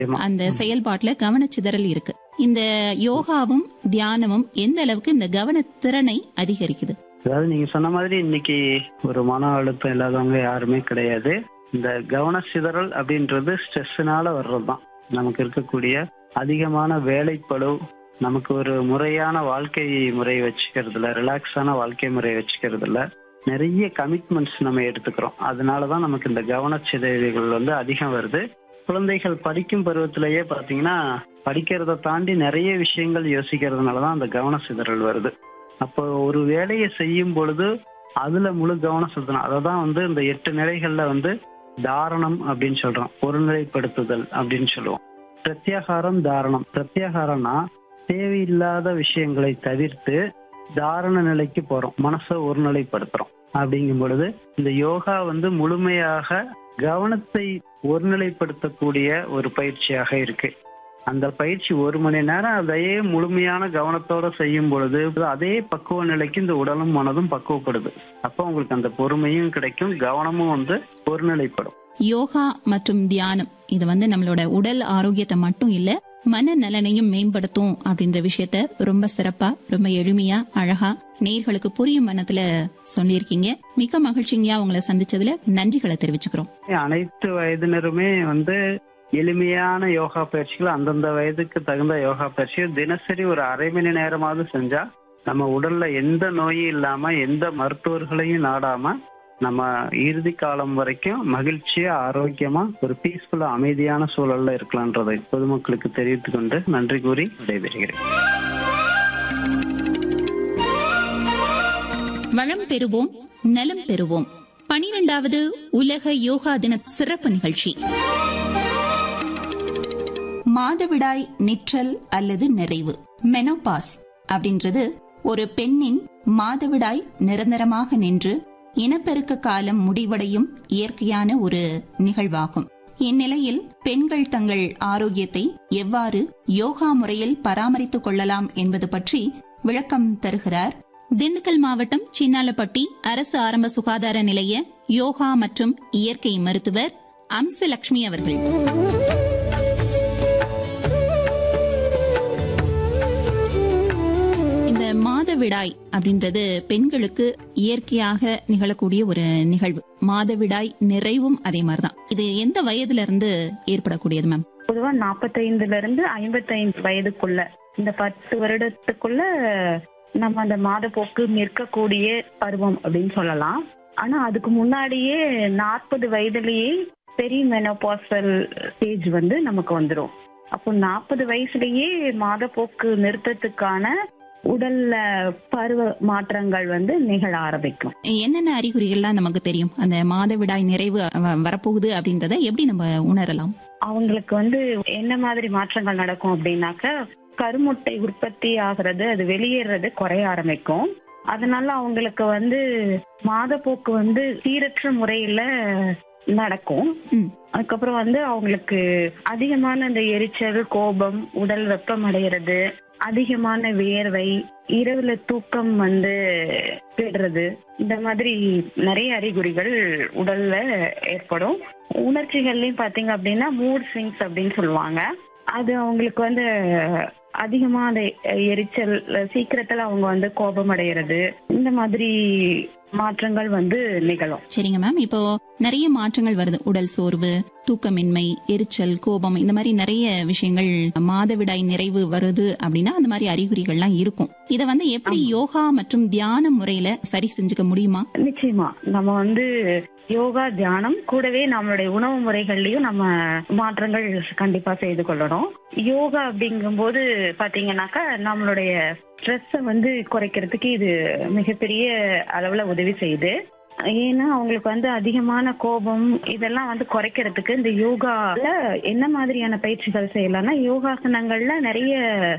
அந்த செயல்பாட்டுல கவனச்சிதறல் இருக்கு இந்த யோகாவும் தியானமும் எந்த அளவுக்கு இந்த கவனத்திறனை அதிகரிக்குது அதாவது நீங்க சொன்ன மாதிரி இன்னைக்கு ஒரு மன அழுத்தம் இல்லாதவங்க யாருமே கிடையாது இந்த கவன சிதறல் அப்படின்றது ஸ்ட்ரெஸ்னால வர்றதுதான் நமக்கு இருக்கக்கூடிய அதிகமான வேலைப்பளு நமக்கு ஒரு முறையான வாழ்க்கை முறை வச்சுக்கிறதுல ரிலாக்ஸான வாழ்க்கை முறை வச்சுக்கிறதுல நிறைய கமிட்மெண்ட்ஸ் நம்ம எடுத்துக்கிறோம் அதனாலதான் நமக்கு இந்த கவனச்சிதைவுகள் வந்து அதிகம் வருது குழந்தைகள் படிக்கும் பருவத்திலேயே பாத்தீங்கன்னா படிக்கிறத தாண்டி நிறைய விஷயங்கள் யோசிக்கிறதுனாலதான் அந்த கவன சிதறல் வருது அப்போ ஒரு வேலையை செய்யும் பொழுது அதுல முழு கவனம் செலுத்தணும் அதை தான் வந்து இந்த எட்டு நிலைகள்ல வந்து தாரணம் அப்படின்னு சொல்றோம் ஒருநிலைப்படுத்துதல் அப்படின்னு சொல்லுவோம் பிரத்யாகாரம் தாரணம் பிரத்யாகாரம்னா தேவையில்லாத விஷயங்களை தவிர்த்து தாரண நிலைக்கு போறோம் மனசை ஒருநிலைப்படுத்துறோம் அப்படிங்கும் பொழுது இந்த யோகா வந்து முழுமையாக கவனத்தை ஒருநிலைப்படுத்தக்கூடிய ஒரு பயிற்சியாக இருக்கு அந்த பயிற்சி ஒரு மணி நேரம் அதையே முழுமையான கவனத்தோட செய்யும் பொழுது அதே பக்குவ நிலைக்கு இந்த உடலும் மனதும் பக்குவப்படுது அப்போ உங்களுக்கு அந்த பொறுமையும் கிடைக்கும் கவனமும் வந்து ஒருநிலைப்படும் யோகா மற்றும் தியானம் இது வந்து நம்மளோட உடல் ஆரோக்கியத்தை மட்டும் இல்ல மன நலனையும் மேம்படுத்தும் அப்படின்ற விஷயத்த ரொம்ப சிறப்பா ரொம்ப எளிமையா அழகா நேர்களுக்கு புரியும் மனத்துல சொல்லியிருக்கீங்க மிக மகிழ்ச்சிங்கயா உங்களை சந்திச்சதுல நன்றிகளை தெரிவிச்சுக்கிறோம் அனைத்து வயதினருமே வந்து எளிமையான யோகா பயிற்சிகள் அந்தந்த வயதுக்கு தகுந்த யோகா பயிற்சிகள் தினசரி ஒரு அரை மணி நேரமாவது செஞ்சா நம்ம உடல்ல எந்த நோயும் இல்லாம எந்த மருத்துவர்களையும் நாடாம நம்ம இறுதி காலம் வரைக்கும் மகிழ்ச்சியா ஆரோக்கியமா ஒரு பீஸ்ஃபுல்லா அமைதியான சூழல்ல இருக்கலான்றதை பொதுமக்களுக்கு தெரிவித்துக் கொண்டு நன்றி கூறி விடைபெறுகிறேன் வளம் பெறுவோம் நலம் பெறுவோம் பனிரெண்டாவது உலக யோகா தின சிறப்பு நிகழ்ச்சி மாதவிடாய் நிற்றல் அல்லது நிறைவு மெனோபாஸ் அப்படின்றது ஒரு பெண்ணின் மாதவிடாய் நிரந்தரமாக நின்று இனப்பெருக்க காலம் முடிவடையும் இயற்கையான ஒரு நிகழ்வாகும் இந்நிலையில் பெண்கள் தங்கள் ஆரோக்கியத்தை எவ்வாறு யோகா முறையில் பராமரித்துக் கொள்ளலாம் என்பது பற்றி விளக்கம் தருகிறார் திண்டுக்கல் மாவட்டம் சின்னாலப்பட்டி அரசு ஆரம்ப சுகாதார நிலைய யோகா மற்றும் இயற்கை மருத்துவர் அம்சலட்சுமி அவர்கள் இந்த மாதவிடாய் அப்படின்றது பெண்களுக்கு இயற்கையாக நிகழக்கூடிய ஒரு நிகழ்வு மாதவிடாய் நிறைவும் அதே மாதிரிதான் இது எந்த வயதுல இருந்து ஏற்படக்கூடியது மேம் பொதுவா நாற்பத்தைந்துல இருந்து ஐம்பத்தைந்து வயதுக்குள்ள இந்த பத்து வருடத்துக்குள்ள நம்ம அந்த மாதப்போக்கு நிற்கக்கூடிய பருவம் அப்படின்னு சொல்லலாம் ஆனா அதுக்கு முன்னாடியே நாற்பது வயதுலயே பெரிய மெனோபாசல் ஸ்டேஜ் வந்து நமக்கு வந்துடும் அப்போ நாற்பது வயசுலயே மாதப்போக்கு நிறுத்தத்துக்கான உடல்ல பருவ மாற்றங்கள் வந்து நிகழ ஆரம்பிக்கும் என்னென்ன அறிகுறிகள்லாம் நமக்கு தெரியும் அந்த மாதவிடாய் நிறைவு வ- வரப்போகுது அப்படின்றத எப்படி நம்ம உணரலாம் அவங்களுக்கு வந்து என்ன மாதிரி மாற்றங்கள் நடக்கும் அப்படின்னாக்க கருமுட்டை உற்பத்தி ஆகிறது அது வெளியேறது குறைய ஆரம்பிக்கும் அதனால அவங்களுக்கு வந்து மாதப்போக்கு வந்து சீரற்ற முறையில நடக்கும் ம். அதுக்கப்புறம் வந்து அவங்களுக்கு அதிகமான அந்த எரிச்சல் கோபம் உடல் வெப்பம் அடைகிறது அதிகமான வியர்வை இரவுல தூக்கம் வந்து கெடுறது இந்த மாதிரி நிறைய அறிகுறிகள் உடல்ல ஏற்படும் உணர்ச்சிகள்லயும் பாத்தீங்க அப்படின்னா மூட் ஸ்விங்ஸ் அப்படின்னு சொல்லுவாங்க அது அவங்களுக்கு வந்து அதிகமா அந்த எரிச்சல் சீக்கிரத்துல அவங்க வந்து கோபம் அடைகிறது இந்த மாதிரி மாற்றங்கள் வந்து நிகழும் சரிங்க மேம் இப்போ நிறைய மாற்றங்கள் வருது உடல் சோர்வு தூக்கமின்மை எரிச்சல் கோபம் இந்த மாதிரி நிறைய விஷயங்கள் மாதவிடாய் நிறைவு வருது அப்படின்னா அந்த மாதிரி அறிகுறிகள்லாம் இருக்கும் இத வந்து எப்படி யோகா மற்றும் தியான முறையில சரி செஞ்சுக்க முடியுமா நிச்சயமா நம்ம வந்து யோகா தியானம் கூடவே நம்மளுடைய உணவு முறைகள்லயும் நம்ம மாற்றங்கள் கண்டிப்பா செய்து கொள்ளணும் யோகா அப்படிங்கும்போது பாத்தீங்கன்னாக்கா நம்மளுடைய ஸ்ட்ரெஸ்ஸ வந்து குறைக்கிறதுக்கு இது மிகப்பெரிய அளவுல உதவி செய்யுது ஏன்னா அவங்களுக்கு வந்து அதிகமான கோபம் இதெல்லாம் வந்து குறைக்கிறதுக்கு இந்த யோகால என்ன மாதிரியான பயிற்சிகள் செய்யலாம்னா யோகாசனங்கள்ல நிறைய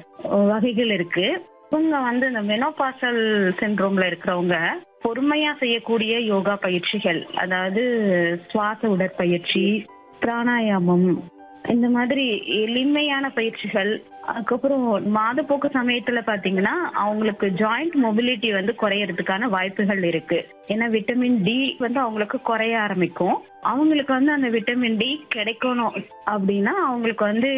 வகைகள் இருக்கு இவங்க வந்து இந்த மெனோபாசல் சிண்ட்ரோம்ல இருக்கிறவங்க பொறுமையா செய்யக்கூடிய யோகா பயிற்சிகள் அதாவது சுவாச உடற்பயிற்சி பிராணாயாமம் இந்த மாதிரி எளிமையான பயிற்சிகள் அதுக்கப்புறம் மாதப்போக்கு சமயத்துல பாத்தீங்கன்னா அவங்களுக்கு ஜாயிண்ட் மொபிலிட்டி வந்து குறையறதுக்கான வாய்ப்புகள் இருக்கு ஏன்னா விட்டமின் டி வந்து அவங்களுக்கு குறைய ஆரம்பிக்கும் அவங்களுக்கு வந்து அந்த விட்டமின் டி கிடைக்கணும் அப்படின்னா அவங்களுக்கு வந்து